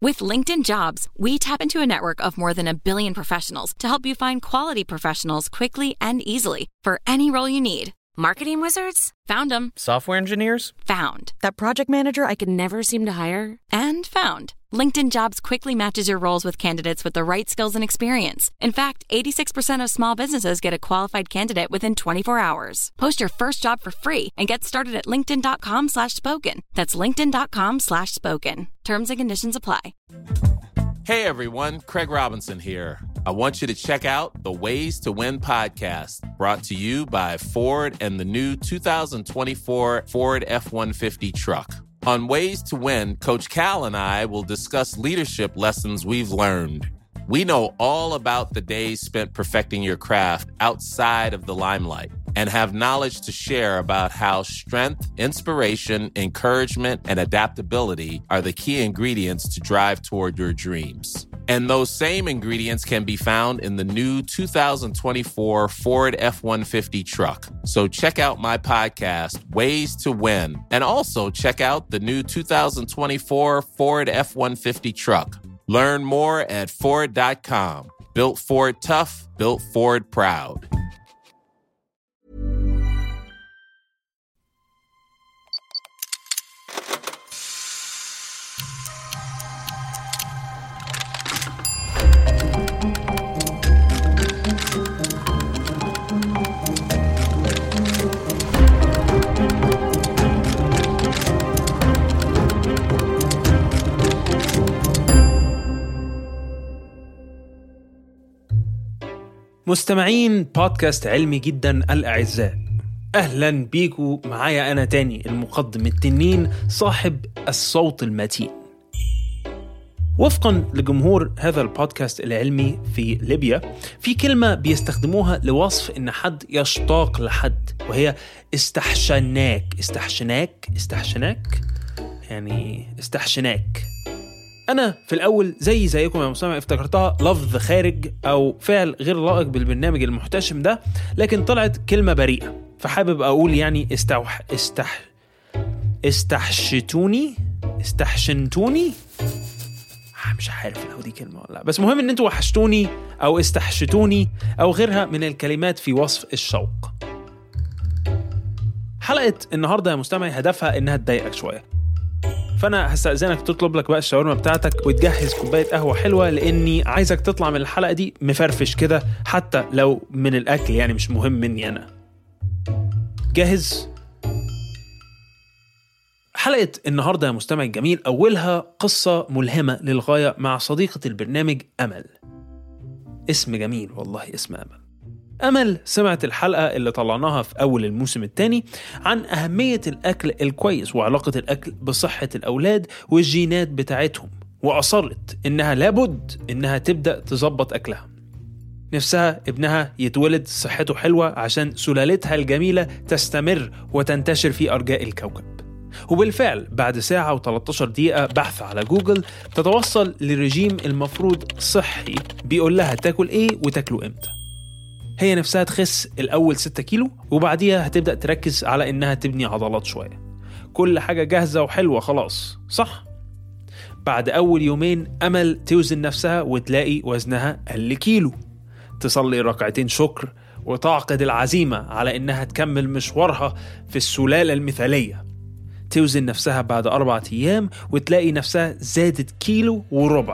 With LinkedIn Jobs, we tap into a network of more than a billion professionals to help you find quality professionals quickly and easily for any role you need. Marketing wizards? Found them. Software engineers? Found. That project manager I could never seem to hire? And found. LinkedIn Jobs quickly matches your roles with candidates with the right skills and experience. In fact, 86% of small businesses get a qualified candidate within 24 hours. Post your first job for free and get started at linkedin.com slash spoken. That's linkedin.com slash spoken. Terms and conditions apply. Hey everyone, Craig Robinson here. I want you to check out the Ways to Win podcast, brought to you by Ford and the new 2024 Ford F 150 truck. On Ways to Win, Coach Cal and I will discuss leadership lessons we've learned. We know all about the days spent perfecting your craft outside of the limelight and have knowledge to share about how strength, inspiration, encouragement, and adaptability are the key ingredients to drive toward your dreams. And those same ingredients can be found in the new 2024 Ford F 150 truck. So check out my podcast, Ways to Win, and also check out the new 2024 Ford F 150 truck. Learn more at Ford.com. Built Ford tough, built Ford proud. مستمعين بودكاست علمي جدا الأعزاء أهلا بيكم معايا أنا تاني المقدم التنين صاحب الصوت المتين وفقا لجمهور هذا البودكاست العلمي في ليبيا في كلمة بيستخدموها لوصف إن حد يشتاق لحد وهي استحشناك استحشناك استحشناك يعني استحشناك انا في الاول زي زيكم يا مستمع افتكرتها لفظ خارج او فعل غير لائق بالبرنامج المحتشم ده لكن طلعت كلمه بريئه فحابب اقول يعني استوح استح استحشتوني استحشنتوني مش عارف لو دي كلمه ولا لا بس مهم ان انتوا وحشتوني او استحشتوني او غيرها من الكلمات في وصف الشوق حلقه النهارده يا مستمع هدفها انها تضايقك شويه فانا هستاذنك تطلب لك بقى الشاورما بتاعتك وتجهز كوبايه قهوه حلوه لاني عايزك تطلع من الحلقه دي مفرفش كده حتى لو من الاكل يعني مش مهم مني انا جاهز حلقة النهاردة يا مستمع الجميل أولها قصة ملهمة للغاية مع صديقة البرنامج أمل اسم جميل والله اسم أمل أمل سمعت الحلقة اللي طلعناها في أول الموسم الثاني عن أهمية الأكل الكويس وعلاقة الأكل بصحة الأولاد والجينات بتاعتهم وأصرت إنها لابد إنها تبدأ تظبط أكلها نفسها ابنها يتولد صحته حلوة عشان سلالتها الجميلة تستمر وتنتشر في أرجاء الكوكب وبالفعل بعد ساعة و13 دقيقة بحث على جوجل تتوصل لرجيم المفروض صحي بيقول لها تاكل ايه وتاكله امتى هي نفسها تخس الأول 6 كيلو وبعديها هتبدأ تركز على إنها تبني عضلات شوية كل حاجة جاهزة وحلوة خلاص صح؟ بعد أول يومين أمل توزن نفسها وتلاقي وزنها قل كيلو تصلي ركعتين شكر وتعقد العزيمة على إنها تكمل مشوارها في السلالة المثالية توزن نفسها بعد أربعة أيام وتلاقي نفسها زادت كيلو وربع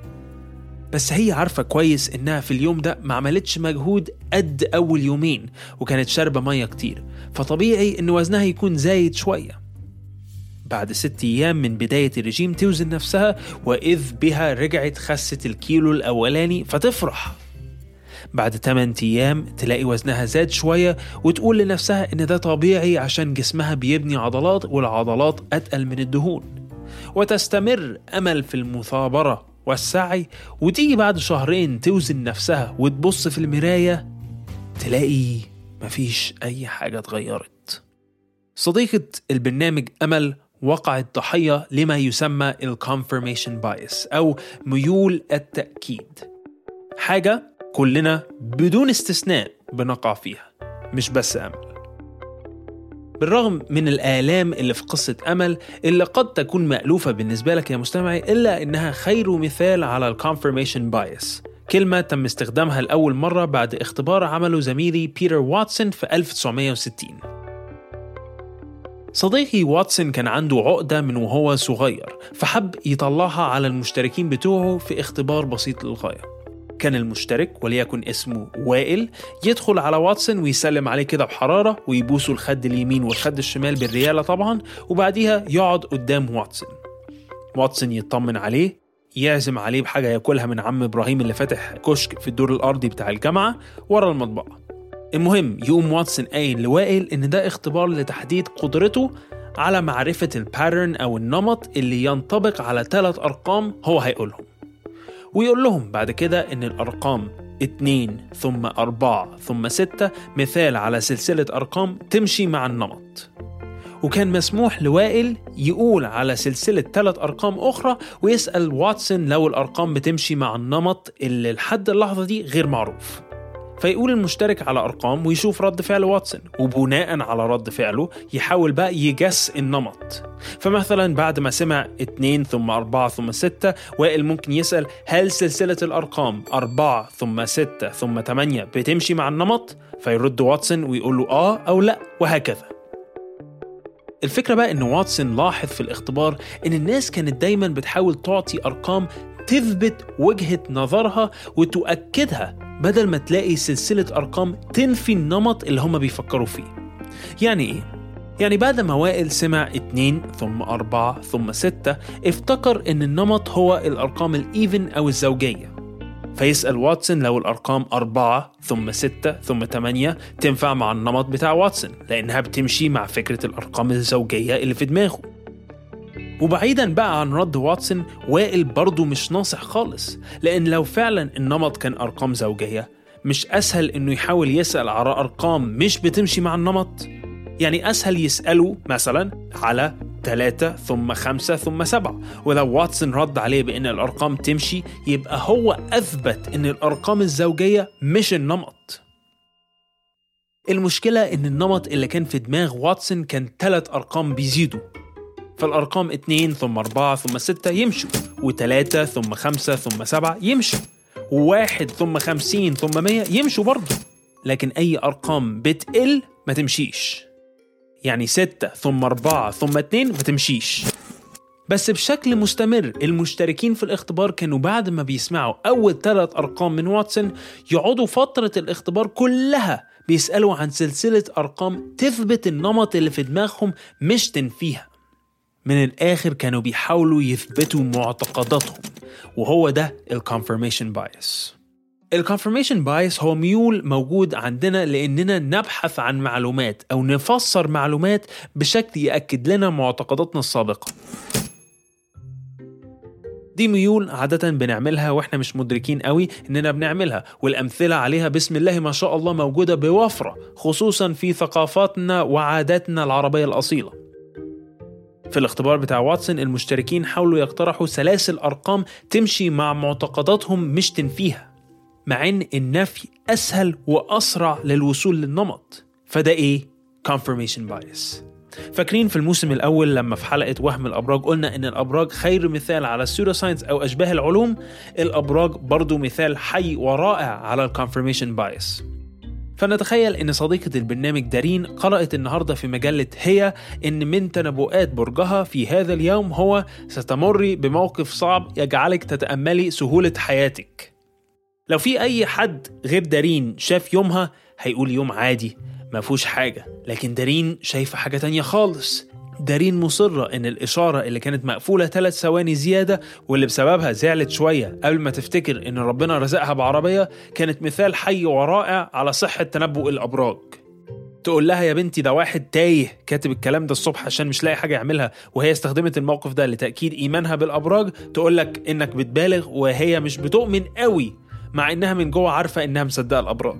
بس هي عارفة كويس إنها في اليوم ده ما عملتش مجهود قد أول يومين وكانت شاربة مية كتير فطبيعي إن وزنها يكون زايد شوية بعد ست أيام من بداية الرجيم توزن نفسها وإذ بها رجعت خست الكيلو الأولاني فتفرح بعد 8 أيام تلاقي وزنها زاد شوية وتقول لنفسها إن ده طبيعي عشان جسمها بيبني عضلات والعضلات أتقل من الدهون وتستمر أمل في المثابرة والسعي وتيجي بعد شهرين توزن نفسها وتبص في المراية تلاقي مفيش أي حاجة اتغيرت صديقة البرنامج أمل وقعت ضحية لما يسمى الكونفirmation بايس أو ميول التأكيد حاجة كلنا بدون استثناء بنقع فيها مش بس أمل بالرغم من الآلام اللي في قصة أمل اللي قد تكون مألوفة بالنسبة لك يا مستمعي إلا إنها خير مثال على الكونفرميشن بايس كلمة تم استخدامها لأول مرة بعد اختبار عمله زميلي بيتر واتسون في 1960 صديقي واتسون كان عنده عقدة من وهو صغير فحب يطلعها على المشتركين بتوعه في اختبار بسيط للغاية كان المشترك وليكن اسمه وائل يدخل على واتسون ويسلم عليه كده بحرارة ويبوسه الخد اليمين والخد الشمال بالريالة طبعا وبعديها يقعد قدام واتسون واتسون يطمن عليه يعزم عليه بحاجة ياكلها من عم إبراهيم اللي فاتح كشك في الدور الأرضي بتاع الجامعة ورا المطبعة المهم يقوم واتسون قايل لوائل إن ده اختبار لتحديد قدرته على معرفة الباترن أو النمط اللي ينطبق على ثلاث أرقام هو هيقولهم ويقول لهم بعد كده إن الأرقام 2 ثم 4 ثم 6 مثال على سلسلة أرقام تمشي مع النمط وكان مسموح لوائل يقول على سلسلة ثلاث أرقام أخرى ويسأل واتسون لو الأرقام بتمشي مع النمط اللي لحد اللحظة دي غير معروف فيقول المشترك على أرقام ويشوف رد فعل واتسون وبناء على رد فعله يحاول بقى يجس النمط فمثلا بعد ما سمع 2 ثم 4 ثم 6 وائل ممكن يسأل هل سلسلة الأرقام 4 ثم 6 ثم 8 بتمشي مع النمط؟ فيرد واتسون ويقول له آه أو لأ وهكذا الفكرة بقى إن واتسون لاحظ في الاختبار إن الناس كانت دايما بتحاول تعطي أرقام تثبت وجهة نظرها وتؤكدها بدل ما تلاقي سلسلة أرقام تنفي النمط اللي هم بيفكروا فيه يعني إيه؟ يعني بعد ما وائل سمع اتنين ثم أربعة ثم ستة افتكر إن النمط هو الأرقام الإيفن أو الزوجية فيسأل واتسون لو الأرقام أربعة ثم ستة ثم تمانية تنفع مع النمط بتاع واتسون لأنها بتمشي مع فكرة الأرقام الزوجية اللي في دماغه وبعيدا بقى عن رد واتسون وائل برضه مش ناصح خالص لأن لو فعلا النمط كان أرقام زوجية مش أسهل إنه يحاول يسأل على أرقام مش بتمشي مع النمط يعني أسهل يسأله مثلا على ثلاثة ثم خمسة ثم سبعة ولو واتسون رد عليه بأن الأرقام تمشي يبقى هو أثبت أن الأرقام الزوجية مش النمط المشكلة إن النمط اللي كان في دماغ واتسون كان ثلاث أرقام بيزيدوا فالأرقام اتنين ثم أربعة ثم ستة يمشوا وتلاتة ثم خمسة ثم سبعة يمشوا وواحد ثم خمسين ثم مية يمشوا برضه لكن أي أرقام بتقل ما تمشيش يعني ستة ثم أربعة ثم اتنين ما تمشيش بس بشكل مستمر المشتركين في الاختبار كانوا بعد ما بيسمعوا أول ثلاث أرقام من واتسون يقعدوا فترة الاختبار كلها بيسألوا عن سلسلة أرقام تثبت النمط اللي في دماغهم مش تنفيها من الآخر كانوا بيحاولوا يثبتوا معتقداتهم وهو ده الكونفرميشن بايس الكونفرميشن بايس هو ميول موجود عندنا لاننا نبحث عن معلومات او نفسر معلومات بشكل ياكد لنا معتقداتنا السابقه دي ميول عادة بنعملها واحنا مش مدركين قوي اننا بنعملها والامثلة عليها بسم الله ما شاء الله موجودة بوفرة خصوصا في ثقافاتنا وعاداتنا العربية الأصيلة في الاختبار بتاع واتسون المشتركين حاولوا يقترحوا سلاسل أرقام تمشي مع معتقداتهم مش تنفيها مع ان النفي اسهل واسرع للوصول للنمط فده ايه confirmation bias فاكرين في الموسم الاول لما في حلقه وهم الابراج قلنا ان الابراج خير مثال على السيرو ساينس او اشباه العلوم الابراج برضو مثال حي ورائع على الكونفرميشن بايس فنتخيل ان صديقة البرنامج دارين قرأت النهاردة في مجلة هي ان من تنبؤات برجها في هذا اليوم هو ستمري بموقف صعب يجعلك تتأملي سهولة حياتك لو في أي حد غير دارين شاف يومها هيقول يوم عادي ما فيهوش حاجة لكن دارين شايفة حاجة تانية خالص دارين مصرة إن الإشارة اللي كانت مقفولة ثلاث ثواني زيادة واللي بسببها زعلت شوية قبل ما تفتكر إن ربنا رزقها بعربية كانت مثال حي ورائع على صحة تنبؤ الأبراج تقول لها يا بنتي ده واحد تايه كاتب الكلام ده الصبح عشان مش لاقي حاجه يعملها وهي استخدمت الموقف ده لتاكيد ايمانها بالابراج تقول لك انك بتبالغ وهي مش بتؤمن قوي مع انها من جوه عارفه انها مصدقه الابراج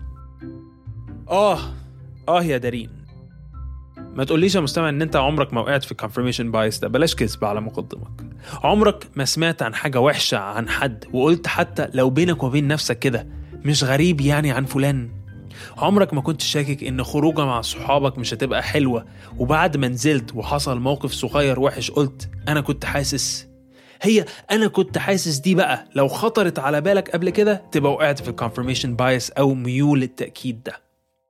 اه اه يا دارين ما تقوليش يا مستمع ان انت عمرك ما وقعت في الكونفرميشن بايس ده بلاش كذب على مقدمك عمرك ما سمعت عن حاجه وحشه عن حد وقلت حتى لو بينك وبين نفسك كده مش غريب يعني عن فلان عمرك ما كنت شاكك ان خروجه مع صحابك مش هتبقى حلوة وبعد ما نزلت وحصل موقف صغير وحش قلت انا كنت حاسس هي انا كنت حاسس دي بقى لو خطرت على بالك قبل كده تبقى وقعت في الكونفرميشن بايس او ميول التأكيد ده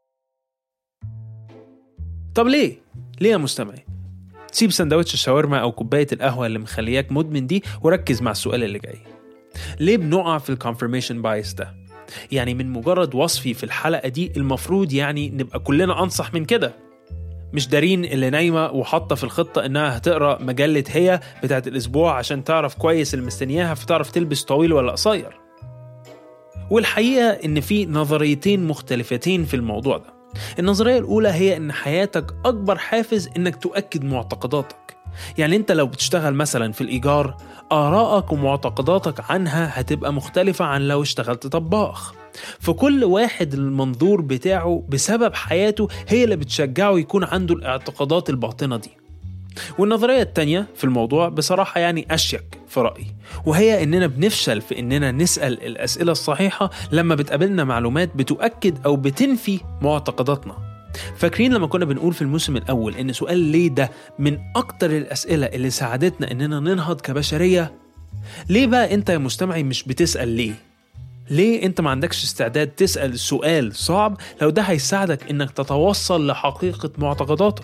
طب ليه؟ ليه يا مستمعي؟ سيب سندوتش الشاورما او كوبايه القهوه اللي مخلياك مدمن دي وركز مع السؤال اللي جاي ليه بنقع في الكونفرميشن بايس ده يعني من مجرد وصفي في الحلقه دي المفروض يعني نبقى كلنا انصح من كده مش دارين اللي نايمة وحاطة في الخطة إنها هتقرأ مجلة هي بتاعت الأسبوع عشان تعرف كويس اللي مستنياها فتعرف تلبس طويل ولا قصير والحقيقة إن في نظريتين مختلفتين في الموضوع ده النظرية الأولى هي إن حياتك أكبر حافز إنك تؤكد معتقداتك يعني أنت لو بتشتغل مثلا في الإيجار آرائك ومعتقداتك عنها هتبقى مختلفة عن لو اشتغلت طباخ فكل واحد المنظور بتاعه بسبب حياته هي اللي بتشجعه يكون عنده الاعتقادات الباطنة دي والنظرية التانية في الموضوع بصراحة يعني أشيك في رأيي وهي إننا بنفشل في إننا نسأل الأسئلة الصحيحة لما بتقابلنا معلومات بتؤكد أو بتنفي معتقداتنا فاكرين لما كنا بنقول في الموسم الأول إن سؤال ليه ده من أكتر الأسئلة اللي ساعدتنا إننا ننهض كبشرية ليه بقى أنت يا مستمعي مش بتسأل ليه؟ ليه انت ما عندكش استعداد تسأل سؤال صعب لو ده هيساعدك انك تتوصل لحقيقة معتقداتك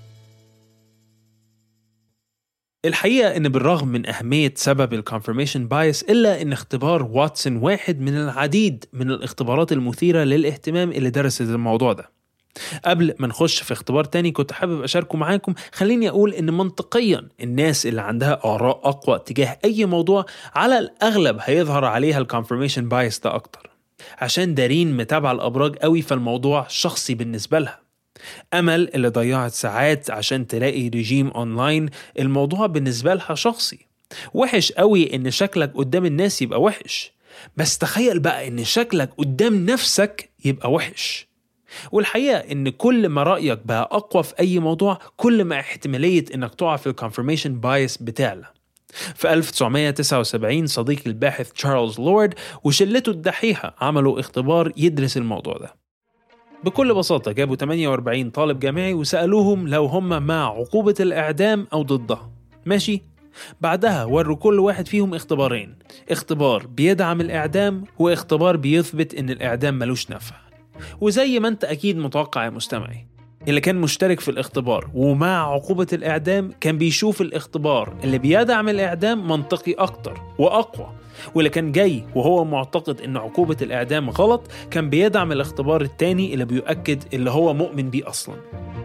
الحقيقة إن بالرغم من أهمية سبب الكونفرميشن بايس إلا إن اختبار واتسون واحد من العديد من الاختبارات المثيرة للاهتمام اللي درست الموضوع ده قبل ما نخش في اختبار تاني كنت حابب أشاركه معاكم خليني أقول إن منطقيا الناس اللي عندها آراء أقوى تجاه أي موضوع على الأغلب هيظهر عليها الكونفرميشن بايس ده أكتر عشان دارين متابعة الأبراج قوي فالموضوع شخصي بالنسبة لها أمل اللي ضيعت ساعات عشان تلاقي ريجيم أونلاين الموضوع بالنسبة لها شخصي وحش قوي إن شكلك قدام الناس يبقى وحش بس تخيل بقى إن شكلك قدام نفسك يبقى وحش والحقيقة إن كل ما رأيك بقى أقوى في أي موضوع كل ما احتمالية إنك تقع في الكونفرميشن بايس بتعلى في 1979 صديقي الباحث تشارلز لورد وشلته الدحيحة عملوا اختبار يدرس الموضوع ده بكل بساطة جابوا 48 طالب جامعي وسألوهم لو هم مع عقوبة الإعدام أو ضدها ماشي؟ بعدها وروا كل واحد فيهم اختبارين اختبار بيدعم الإعدام واختبار بيثبت إن الإعدام ملوش نفع وزي ما أنت أكيد متوقع يا مستمعي اللي كان مشترك في الاختبار ومع عقوبة الإعدام كان بيشوف الاختبار اللي بيدعم الإعدام منطقي أكتر وأقوى واللي كان جاي وهو معتقد ان عقوبة الإعدام غلط كان بيدعم الاختبار التاني اللي بيؤكد اللي هو مؤمن بيه أصلا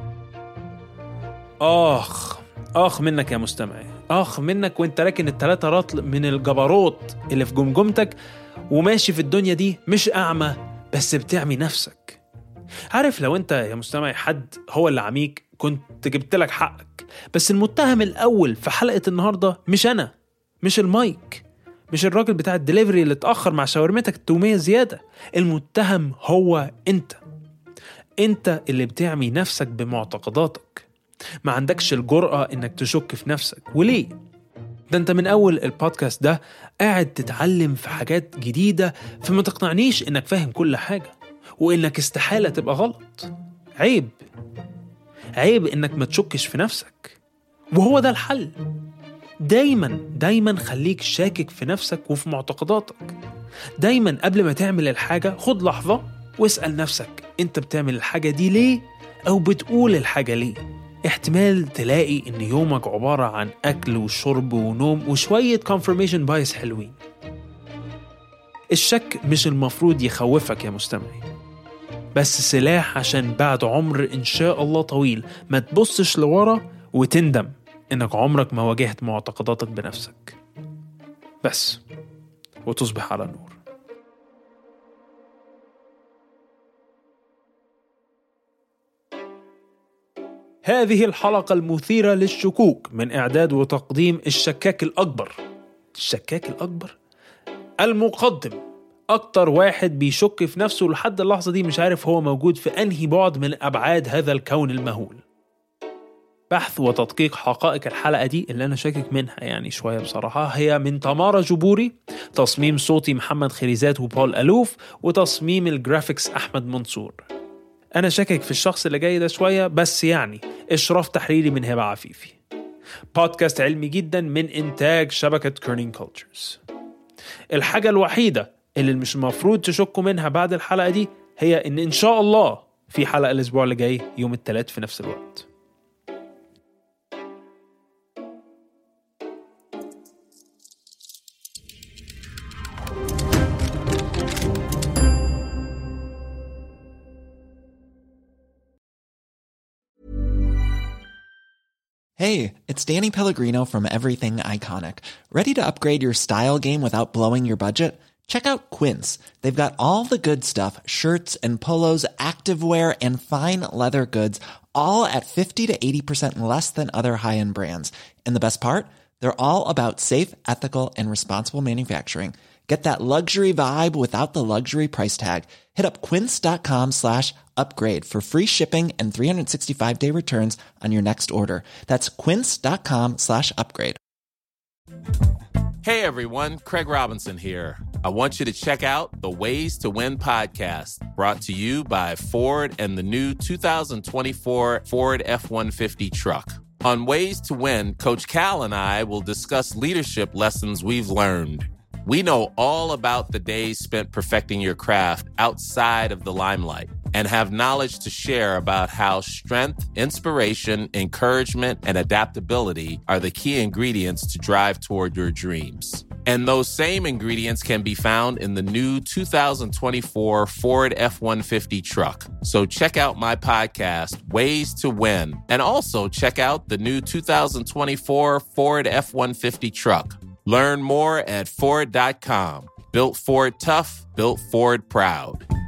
آخ آخ منك يا مستمعي آخ منك وانت راكن التلاتة رطل من الجبروت اللي في جمجمتك وماشي في الدنيا دي مش أعمى بس بتعمي نفسك عارف لو انت يا مستمعي حد هو اللي عميك كنت جبت لك حقك بس المتهم الأول في حلقة النهاردة مش أنا مش المايك مش الراجل بتاع الدليفري اللي اتأخر مع شاورمتك التومية زيادة المتهم هو انت انت اللي بتعمي نفسك بمعتقداتك ما عندكش الجرأة انك تشك في نفسك وليه؟ ده انت من اول البودكاست ده قاعد تتعلم في حاجات جديدة فما تقنعنيش انك فاهم كل حاجة وانك استحالة تبقى غلط عيب عيب انك ما تشكش في نفسك وهو ده الحل دايما دايما خليك شاكك في نفسك وفي معتقداتك دايما قبل ما تعمل الحاجة خد لحظة واسأل نفسك انت بتعمل الحاجة دي ليه او بتقول الحاجة ليه احتمال تلاقي ان يومك عبارة عن اكل وشرب ونوم وشوية confirmation bias حلوين الشك مش المفروض يخوفك يا مستمعي بس سلاح عشان بعد عمر ان شاء الله طويل ما تبصش لورا وتندم انك عمرك ما واجهت معتقداتك بنفسك بس وتصبح على نور هذه الحلقة المثيرة للشكوك من إعداد وتقديم الشكاك الأكبر الشكاك الأكبر؟ المقدم أكتر واحد بيشك في نفسه لحد اللحظة دي مش عارف هو موجود في أنهي بعد من أبعاد هذا الكون المهول بحث وتدقيق حقائق الحلقة دي اللي أنا شاكك منها يعني شوية بصراحة هي من تمارا جبوري تصميم صوتي محمد خريزات وبول ألوف وتصميم الجرافيكس أحمد منصور أنا شاكك في الشخص اللي جاي ده شوية بس يعني إشراف تحريري من هبة عفيفي بودكاست علمي جدا من إنتاج شبكة كيرنينج كولتشرز الحاجة الوحيدة اللي مش المفروض تشكوا منها بعد الحلقة دي هي إن إن شاء الله في حلقة الأسبوع اللي جاي يوم الثلاث في نفس الوقت Hey, it's Danny Pellegrino from Everything Iconic. Ready to upgrade your style game without blowing your budget? Check out Quince. They've got all the good stuff shirts and polos, activewear, and fine leather goods, all at 50 to 80% less than other high end brands. And the best part? They're all about safe, ethical, and responsible manufacturing. Get that luxury vibe without the luxury price tag. Hit up quince.com slash upgrade for free shipping and 365 day returns on your next order. That's quince.com slash upgrade. Hey everyone, Craig Robinson here. I want you to check out the Ways to Win podcast brought to you by Ford and the new 2024 Ford F 150 truck. On Ways to Win, Coach Cal and I will discuss leadership lessons we've learned. We know all about the days spent perfecting your craft outside of the limelight and have knowledge to share about how strength, inspiration, encouragement, and adaptability are the key ingredients to drive toward your dreams. And those same ingredients can be found in the new 2024 Ford F 150 truck. So check out my podcast, Ways to Win, and also check out the new 2024 Ford F 150 truck. Learn more at Ford.com. Built Ford tough, built Ford proud.